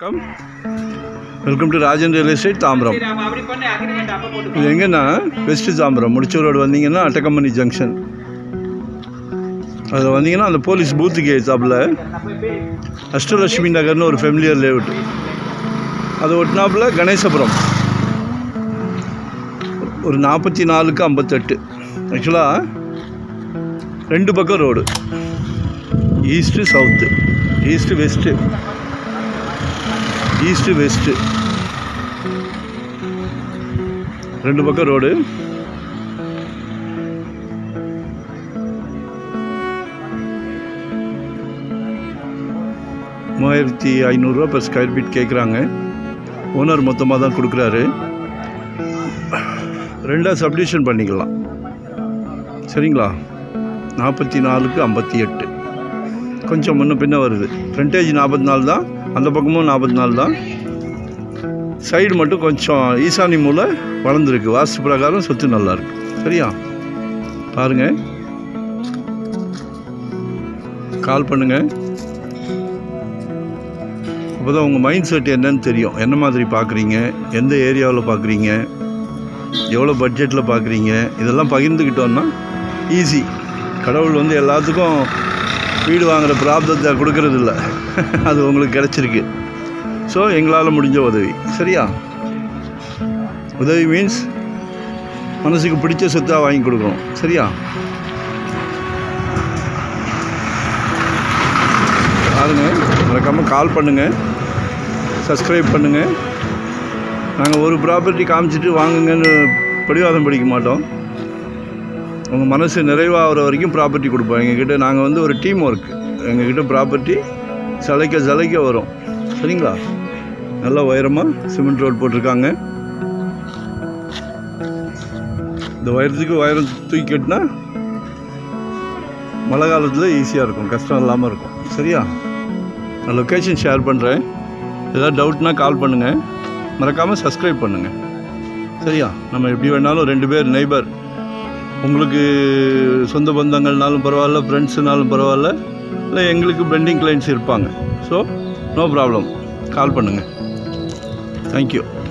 வணக்கம் welcome to Rajan real estate Tambaram சரி அப்ப அப்படி பண்ணு அக்ரிமெண்ட் அப்ப போட்டு இது எங்கன்னா வெஸ்ட் தாம்பரம் முடிச்சூர் ரோடு வந்தீங்கன்னா அட்டக்கம்பனி ஜங்ஷன் அதில் வந்தீங்கன்னா அந்த போலீஸ் பூத்துக்கு எத்தாப்பில் அஷ்டலட்சுமி நகர்னு ஒரு ஃபெமிலியர் லேஅவுட் அது ஒட்டினாப்புல கணேசபுரம் ஒரு நாற்பத்தி நாலுக்கு ஐம்பத்தெட்டு ஆக்சுவலாக ரெண்டு பக்கம் road east south east west east west ரெண்டு பக்கம் ரோடு மூவாயிரத்தி ஐநூறுரூவா per ஸ்கொயர் ஃபீட் கேட்குறாங்க ஓனர் மொத்தமாக தான் கொடுக்குறாரு ரெண்டாக சப்டிஷன் பண்ணிக்கலாம் சரிங்களா நாற்பத்தி நாலுக்கு ஐம்பத்தி எட்டு கொஞ்சம் முன்ன பின்ன வருது ஃப்ரண்டேஜ் நாற்பத்தி நாலு தான் அந்த பக்கமும் நாற்பத்தி நாலு தான் சைடு மட்டும் கொஞ்சம் ஈசானி மூலை வளர்ந்துருக்கு வாஸ்து பிரகாரம் சொத்து நல்லா இருக்கு சரியா பாருங்க கால் பண்ணுங்க அப்போ தான் உங்கள் மைண்ட் செட் என்னன்னு தெரியும் என்ன மாதிரி பார்க்குறீங்க எந்த ஏரியாவில் பார்க்குறீங்க எவ்வளோ பட்ஜெட்டில் பார்க்குறீங்க இதெல்லாம் பகிர்ந்துக்கிட்டோன்னா ஈஸி கடவுள் வந்து எல்லாத்துக்கும் வீடு வாங்குகிற பிராப்தத்தை கொடுக்கறது இல்ல அது உங்களுக்கு கிடச்சிருக்கு ஸோ எங்களால் முடிஞ்ச உதவி சரியா உதவி மீன்ஸ் மனசுக்கு பிடிச்ச சொத்தாக வாங்கி கொடுக்கணும் சரியா பாருங்க மறக்காமல் கால் பண்ணுங்கள் சப்ஸ்கிரைப் பண்ணுங்கள் நாங்கள் ஒரு ப்ராப்பர்ட்டி காமிச்சிட்டு வாங்குங்கன்னு பிடிவாதம் பிடிக்க மாட்டோம் உங்கள் மனசு நிறைவாகிற வரைக்கும் ப்ராப்பர்ட்டி கொடுப்போம் எங்ககிட்ட நாங்கள் வந்து ஒரு டீம் ஒர்க் எங்ககிட்ட ப்ராப்பர்ட்டி சளைக்க சளைக்க வரும் சரிங்களா நல்ல உயரமாக சிமெண்ட் ரோடு போட்டிருக்காங்க இந்த உயரத்துக்கு உயரம் தூக்கி கட்டினா மழை காலத்தில் ஈஸியாக இருக்கும் கஷ்டம் இல்லாமல் இருக்கும் சரியா நான் லொக்கேஷன் ஷேர் பண்ணுறேன் ஏதாவது டவுட்னா கால் பண்ணுங்கள் மறக்காமல் சப்ஸ்கிரைப் பண்ணுங்கள் சரியா நம்ம எப்படி வேணாலும் ரெண்டு பேர் நெய்பர் உங்களுக்கு சொந்த பந்தங்கள்னாலும் பரவாயில்ல ஃப்ரெண்ட்ஸுனாலும் பரவாயில்ல இல்லை எங்களுக்கு பெண்டிங் கிளைண்ட்ஸ் இருப்பாங்க ஸோ நோ ப்ராப்ளம் கால் பண்ணுங்கள் தேங்க்யூ